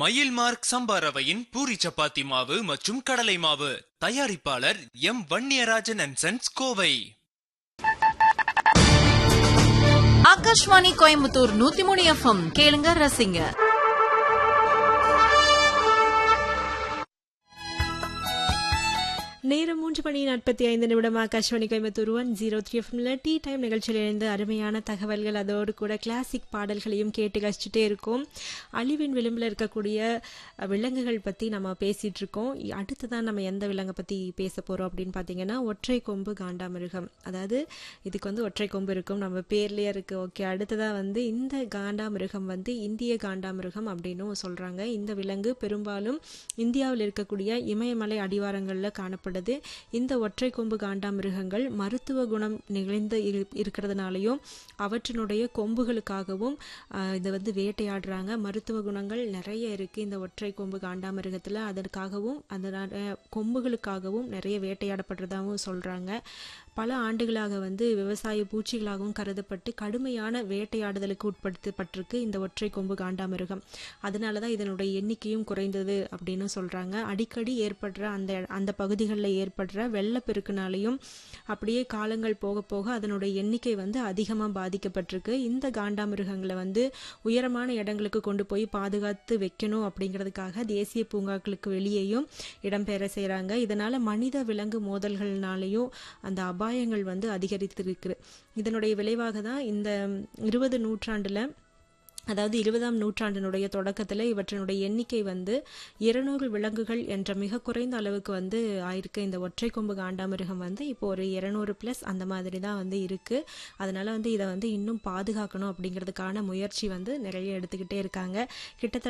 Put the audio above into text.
மயில் மார்க் சம்பா ரவையின் பூரி சப்பாத்தி மாவு மற்றும் கடலை மாவு தயாரிப்பாளர் M Vanniyarajan and sons Kovai Akashvani Coimbatore நூத்தி மூணு எஃப்எம் கேளுங்க ரசிங்க நேரம் மூன்று மணி நாற்பத்தி ஐந்து நிமிடம் Akashvani Coimbatore one zero three எஃப்எம்ல டீ டைம் நிகழ்ச்சியிலிருந்து அருமையான தகவல்கள் அதோடு கூட கிளாசிக் பாடல்களையும் கேட்டு கழிச்சுட்டே இருக்கோம் அழிவின் விளிம்பில் இருக்கக்கூடிய அஹ், விலங்குகள் பற்றி நம்ம பேசிட்டு இருக்கோம் இ- அடுத்ததான் நம்ம எந்த விலங்கை பற்றி பேச போகிறோம் அப்படின்னு பார்த்தீங்கன்னா ஒற்றை கொம்பு காண்டாமிருகம் அதாவது இதுக்கு வந்து ஒற்றை கொம்பு இருக்கும் நம்ம பேர்லேயே இருக்கு ஓகே அடுத்ததாக வந்து இந்த காண்டாமிருகம் வந்து இந்திய காண்டாமிருகம் அப்படின்னும் சொல்கிறாங்க இந்த விலங்கு பெரும்பாலும் இந்தியாவில் இருக்கக்கூடிய இமயமலை அடிவாரங்களில் காணப்படுது இந்த ஒற்றை கொம்பு காண்டாமிருகங்கள் மருத்துவ குணம் நிகழ்ந்து இரு- இருக்கிறதுனாலையும் அவற்றினுடைய கொம்புகளுக்காகவும் ஆஹ், இதை வந்து வேட்டையாடுறாங்க மருத்துவ குணங்கள் நிறைய இருக்கு இந்த ஒற்றை கொம்பு காண்டாமிருகத்தில் அதற்காகவும் அதனால கொம்புகளுக்காகவும் நிறைய வேட்டையாடப்படுறதாகவும் சொல்றாங்க பல ஆண்டுகளாக வந்து விவசாய பூச்சிகளாகவும் கருதப்பட்டு கடுமையான வேட்டையாடுதலுக்கு உட்படுத்தப்பட்டிருக்கு இந்த ஒற்றை கொம்பு காண்டாமிருகம் அதனால தான் இதனுடைய எண்ணிக்கையும் குறைந்தது அப்படின்னு சொல்றாங்க அடிக்கடி ஏற்படுற அந்த அந்த பகுதிகளில் ஏற்படுற வெள்ளப்பெருக்குனாலையும் அப்படியே காலங்கள் போக போக அதனுடைய எண்ணிக்கை வந்து அதிகமாக பாதிக்கப்பட்டிருக்கு இந்த காண்டாமிருகங்களை வந்து உயரமான இடங்களுக்கு கொண்டு போய் பாதுகாத்து வைக்கணும் அப்படிங்கிறதுக்காக தேசிய பூங்காக்களுக்கு வெளியேயும் இடம்பெற செய்கிறாங்க இதனால மனித விலங்கு மோதல்கள்னாலையும் அந்த அபாயங்கள் வந்து அதிகரித்திருக்கு இதனுடைய விளைவாக தான் இந்த இருபது நூற்றாண்டுல அதாவது இருபதாம் நூற்றாண்டினுடைய தொடக்கத்தில் இவற்றினுடைய எண்ணிக்கை வந்து இருநூறு விலங்குகள் என்ற மிக குறைந்த அளவுக்கு வந்து ஆயிருக்கு இந்த ஒற்றை கொம்பு காண்டாமிருகம் வந்து இப்போ ஒரு இருநூறு ப்ளஸ் அந்த மாதிரி தான் வந்து இருக்கு அதனால வந்து இதை வந்து இன்னும் பாதுகாக்கணும் அப்படிங்கிறதுக்கான முயற்சி வந்து நிறைய எடுத்துக்கிட்டே இருக்காங்க கிட்டத்தட்ட